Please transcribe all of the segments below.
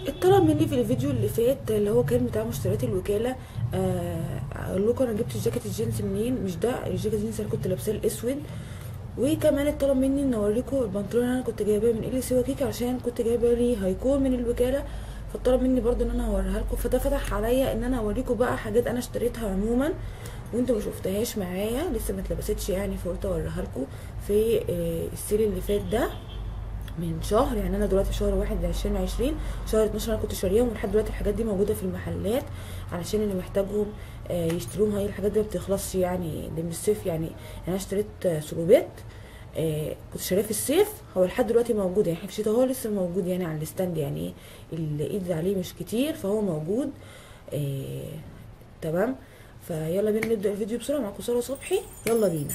اتطلب مني في الفيديو اللي فات اللي هو كان بتاع مشتريات الوكاله آه، اقول لكم انا جبت الجاكيت الجينز منين مش ده الجاكيت الجينز اللي كنت لابساه الاسود وكمان اتطلب مني ان اوريكم البنطلون اللي انا كنت جايباه من ال سوا كيك عشان كنت جايبه لي هيكون من الوكاله فطلب مني برضو ان انا اوريها لكم فده فتح عليا ان انا اوريكم بقى حاجات انا اشتريتها عموما وانتوا ما شفتهاش معايا لسه ما اتلبستش يعني فقلت اوريها لكم في آه، السيل اللي فات ده من شهر يعني انا دلوقتي في شهر واحد عشرين عشرين شهر اتناشر انا كنت شاريهم ولحد دلوقتي الحاجات دي موجوده في المحلات علشان اللي محتاجهم آه، يشتروهم هي الحاجات دي ما بتخلصش يعني دي من الصيف يعني يعني انا اشتريت آه، سلوبات آه، كنت شاريه في الصيف هو لحد دلوقتي موجود يعني في الشتا هو لسه موجود يعني على الستاند يعني ايه الايد عليه مش كتير فهو موجود آه، تمام فيلا بينا نبدا الفيديو بسرعه معاكم ساره صبحي يلا بينا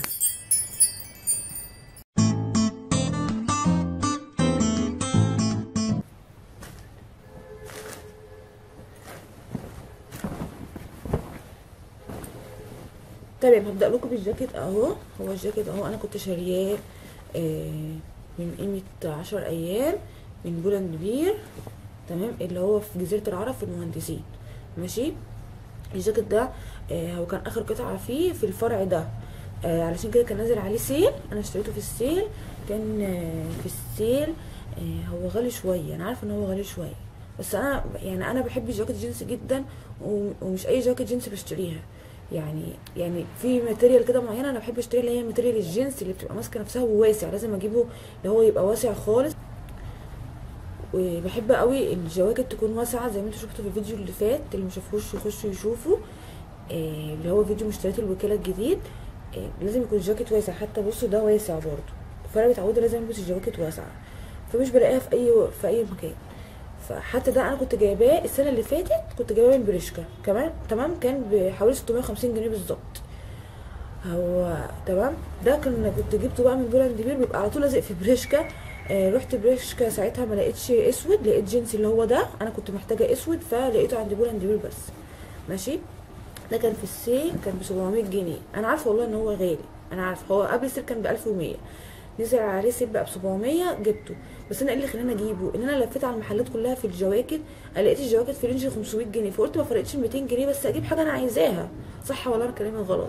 تمام هبدأ لكم بالجاكيت اهو هو الجاكيت اهو انا كنت شارياه آه، من قيمة عشر ايام من بولاند بير تمام اللي هو في جزيرة العرب في المهندسين ماشي الجاكيت ده آه، هو كان اخر قطعة فيه في الفرع ده آه، علشان كده كان نازل عليه سيل انا اشتريته في السيل كان آه، في السيل آه، هو غالي شوية انا عارفة ان هو غالي شوية بس انا يعني انا بحب الجاكيت جينز جدا و- ومش اي جاكيت جينز بشتريها يعني يعني في ماتيريال كده معينه انا بحب اشتري اللي هي ماتيريال الجينز اللي بتبقى ماسكه نفسها وواسع لازم اجيبه اللي هو يبقى واسع خالص وبحب قوي الجواكت تكون واسعه زي ما انتوا شفتوا في الفيديو اللي فات اللي مشافوش يخشوا يشوفوا آه اللي هو فيديو مشتريات الوكاله الجديد آه لازم يكون الجاكيت واسع حتى بصوا ده واسع برضه فانا متعوده لازم البس الجواكت واسعه فمش بلاقيها في اي في اي مكان فحتى ده انا كنت جايباه السنه اللي فاتت كنت جايباه من بريشكا كمان تمام كان بحوالي 650 جنيه بالظبط هو تمام ده كان كنت جبته بقى من بولاند بير بيبقى على طول لازق في بريشكا آه رحت بريشكا ساعتها ما لقيتش اسود لقيت جنسي اللي هو ده انا كنت محتاجه اسود فلقيته عند بولاند بير بس ماشي ده كان في السيل كان ب 700 جنيه انا عارفه والله ان هو غالي انا عارفه هو قبل السيل كان ب 1100 نزل عليه سيل بقى ب 700 جبته بس انا ايه اللي خلاني اجيبه ان انا لفيت على المحلات كلها في الجواكت لقيت الجواكت في رينج 500 جنيه فقلت ما فرقتش 200 جنيه بس اجيب حاجه انا عايزاها صح ولا انا كلامي غلط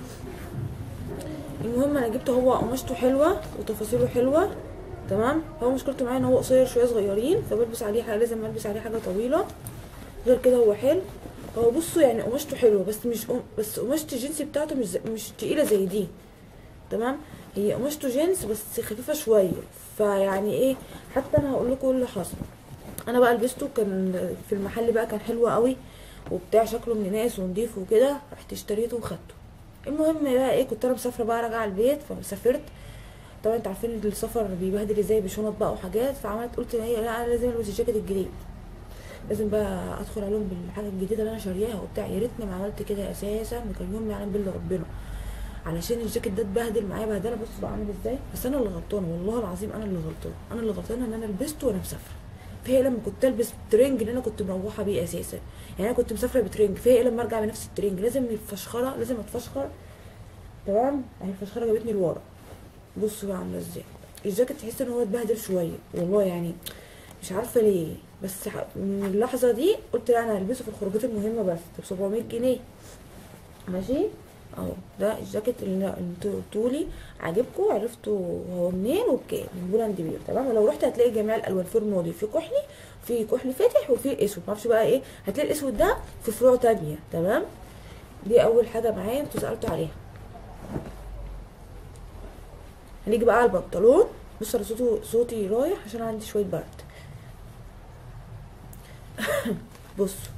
المهم انا جبته هو قماشته حلوه وتفاصيله حلوه تمام هو مشكلته معايا ان هو قصير شويه صغيرين فبلبس عليه حاجه لازم البس عليه حاجه طويله غير كده هو حلو هو بصوا يعني قماشته حلوه بس مش قم... بس قماشة الجينز بتاعته مش زي... مش تقيله زي دي تمام هي قماشته جينز بس خفيفه شويه فيعني ايه حتى انا هقول لكم اللي حصل انا بقى لبسته كان في المحل بقى كان حلو قوي وبتاع شكله من ناس ونضيف وكده رحت اشتريته وخدته المهم بقى ايه كنت انا مسافره بقى راجعه البيت فسافرت طبعا انتوا عارفين السفر بيبهدل ازاي بشنط بقى وحاجات فعملت قلت هي لا انا لازم البس الجاكيت الجديد لازم بقى ادخل عليهم بالحاجه الجديده اللي انا شارياها وبتاع يا ريتني ما عملت كده اساسا وكان يوم يعلم بالله ربنا علشان الجاكيت ده اتبهدل معايا بهدله بص بقى عامل ازاي بس انا اللي غلطانه والله العظيم انا اللي غلطانه انا اللي غلطانه ان انا لبسته وانا مسافره فهي لما كنت البس ترنج اللي انا كنت مروحه بيه اساسا يعني انا كنت مسافره بترنج فهي لما ارجع بنفس الترنج لازم الفشخره لازم اتفشخر تمام اهي الفشخره جابتني لورا بصوا بقى عامله ازاي الجاكيت تحس ان هو اتبهدل شويه والله يعني مش عارفه ليه بس ح- من اللحظه دي قلت لا انا هلبسه في الخروجات المهمه بس ب 700 جنيه ماشي اهو ده الجاكيت اللي انتوا قلتوا لي عاجبكم عرفتوا هو منين وبكام من بولاند بير تمام ولو رحت هتلاقي جميع الالوان في رمادي في كحلي في كحلي فاتح وفي اسود معرفش بقى ايه هتلاقي الاسود ده في فروع تانية تمام دي اول حاجه معايا انتوا سالتوا عليها هنيجي بقى على البنطلون بص انا صوته صوتي رايح عشان عندي شويه برد بصوا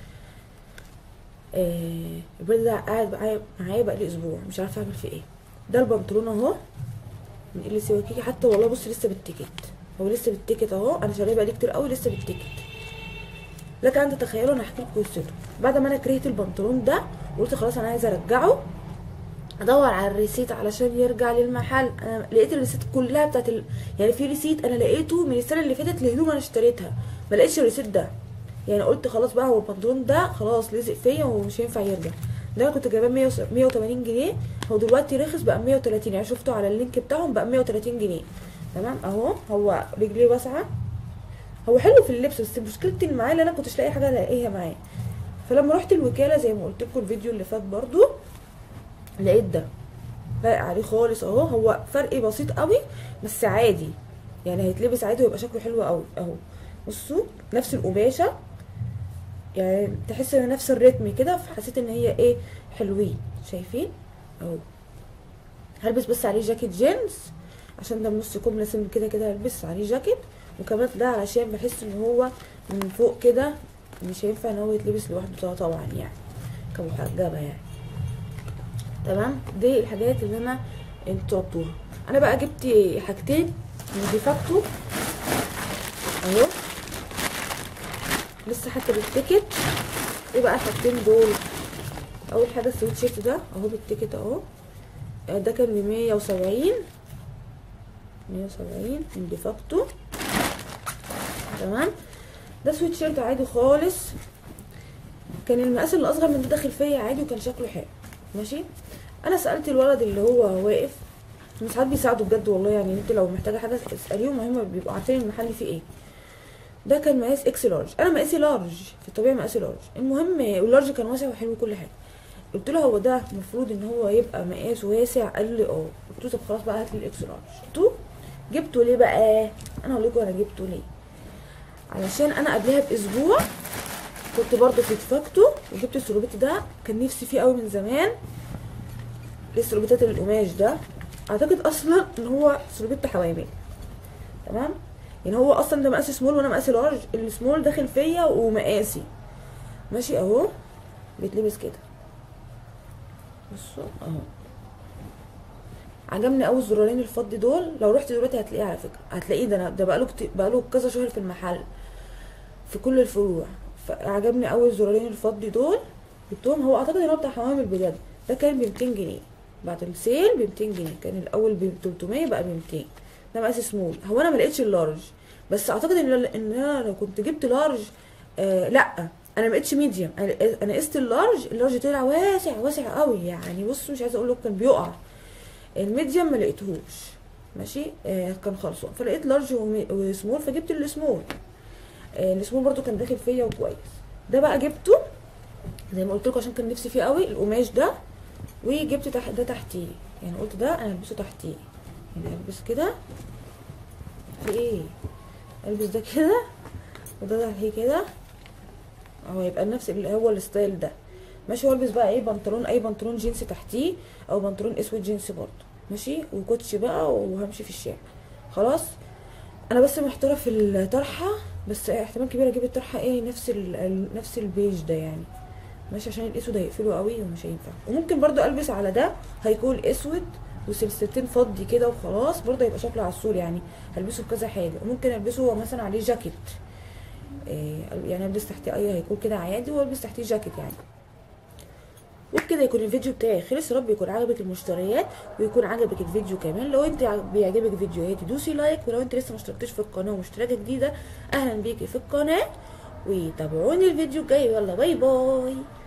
آه البرد ده قاعد معايا معايا بقالي اسبوع مش عارفه اعمل فيه ايه ده البنطلون اهو من اللي سوى كيكي حتى والله بص لسه بالتيكت هو لسه بالتيكت اهو انا شاريه بقالي كتير قوي لسه بالتيكت لك ان تتخيلوا انا هحكي لكم قصته بعد ما انا كرهت البنطلون ده وقلت خلاص انا عايزه ارجعه ادور على الريسيت علشان يرجع للمحل انا لقيت الريسيت كلها بتاعت ال... يعني في ريسيت انا لقيته من السنه اللي فاتت لهدوم انا اشتريتها ما لقيتش الريسيت ده يعني قلت خلاص بقى هو البنطلون ده خلاص لزق فيا ومش هينفع يرجع ده انا كنت جايباه 100 180 جنيه هو دلوقتي رخص بقى 130 يعني شفته على اللينك بتاعهم بقى 130 جنيه تمام اهو هو رجليه واسعه هو حلو في اللبس بس مشكلتي اللي معاه ان انا كنتش لاقي حاجه الاقيها معاه فلما رحت الوكاله زي ما قلت لكم الفيديو اللي فات برضو لقيت ده لايق عليه خالص اهو هو فرق بسيط قوي بس عادي يعني هيتلبس عادي ويبقى شكله حلو قوي اهو بصوا نفس القماشه يعني تحس ان نفس الريتم كده فحسيت ان هي ايه حلوين شايفين اهو هلبس بس عليه جاكيت جينز عشان ده نص كم لازم كده كده هلبس عليه جاكيت وكمان ده علشان بحس ان هو من فوق كده مش هينفع ان هو يتلبس لوحده طبعا يعني كمحجبه يعني تمام دي الحاجات اللي انا طلبتوها انا بقى جبت حاجتين من ديفاكتو اهو لسه حتى بالتيكت ايه بقى الحاجتين دول اول حاجه السويت شيرت ده اهو بالتيكت اهو ده كان بمية وسبعين مية وسبعين من ديفاكتو تمام ده سويت شيرت عادي خالص كان المقاس اللي اصغر من ده داخل فيا عادي وكان شكله حلو ماشي انا سالت الولد اللي هو واقف هم ساعات بيساعدوا بجد والله يعني انت لو محتاجه حاجه اساليهم هم بيبقوا عارفين المحل فيه ايه ده كان مقاس اكس لارج انا مقاسي لارج في الطبيعي مقاسي لارج المهم واللارج كان واسع وحلو وكل حاجه قلت له هو ده المفروض ان هو يبقى مقاس واسع قال لي اه قلت له طب خلاص بقى هات لي الاكس لارج جبته جبته ليه بقى انا هقول لكم انا جبته ليه علشان انا قبلها باسبوع كنت برضه في اتفاقته وجبت السلوبيت ده كان نفسي فيه قوي من زمان السلوبيتات القماش ده اعتقد اصلا ان هو سلوبيت حوامل تمام يعني هو اصلا ده مقاسي سمول وانا مقاسي لارج السمول داخل فيا ومقاسي ماشي اهو بيتلبس كده بصوا اهو عجبني قوي الزرارين الفضي دول لو رحت دلوقتي هتلاقيه على فكره هتلاقيه ده ده بقاله كتير بقاله كذا شهر في المحل في كل الفروع فعجبني قوي الزرارين الفضي دول جبتهم هو اعتقد ان هو بتاع حمام بجد ده كان ب 200 جنيه بعد السيل ب 200 جنيه كان الاول ب 300 بقى ب 200 ده مقاس سمول هو انا ما لقيتش اللارج بس اعتقد ان ان انا لو كنت جبت لارج آه لا انا ما لقيتش ميديوم انا قست اللارج اللارج طلع واسع واسع قوي يعني بص مش عايزه اقول لكم كان بيقع الميديوم ما لقيتهوش ماشي آه كان خلصان فلقيت لارج وسمول فجبت السمول آه السمول برده كان داخل فيا وكويس ده بقى جبته زي ما قلت لكم عشان كان نفسي فيه قوي القماش ده وجبت تحت ده تحتيه يعني قلت ده انا هلبسه تحتيه يعني البس كده في ايه البس ده كده وده تحتيه كده اهو يبقى نفس اللي هو الستايل ده ماشي والبس بقى ايه بنطلون اي بنطلون جينز تحتيه او بنطلون اسود جينز برضه ماشي وكوتش بقى وهمشي في الشارع خلاص انا بس محتاره في الطرحه بس احتمال كبير اجيب الطرحه ايه نفس ال نفس البيج ده يعني ماشي عشان الاسود هيقفله قوي ومش هينفع وممكن برضو البس على ده هيكون اسود وسلسلتين فضي كده وخلاص برضه هيبقى شكله عسول يعني هلبسه بكذا حاجه وممكن البسه مثلا عليه جاكيت إيه يعني البس تحتيه اي هيكون كده عادي والبس تحتيه جاكيت يعني وبكده يكون الفيديو بتاعي خلص يا رب يكون عجبك المشتريات ويكون عجبك الفيديو كمان لو انت بيعجبك فيديوهاتي دوسي لايك ولو انت لسه ما اشتركتش في القناه ومشتركه جديده اهلا بيكي في القناه وتابعوني الفيديو الجاي يلا باي باي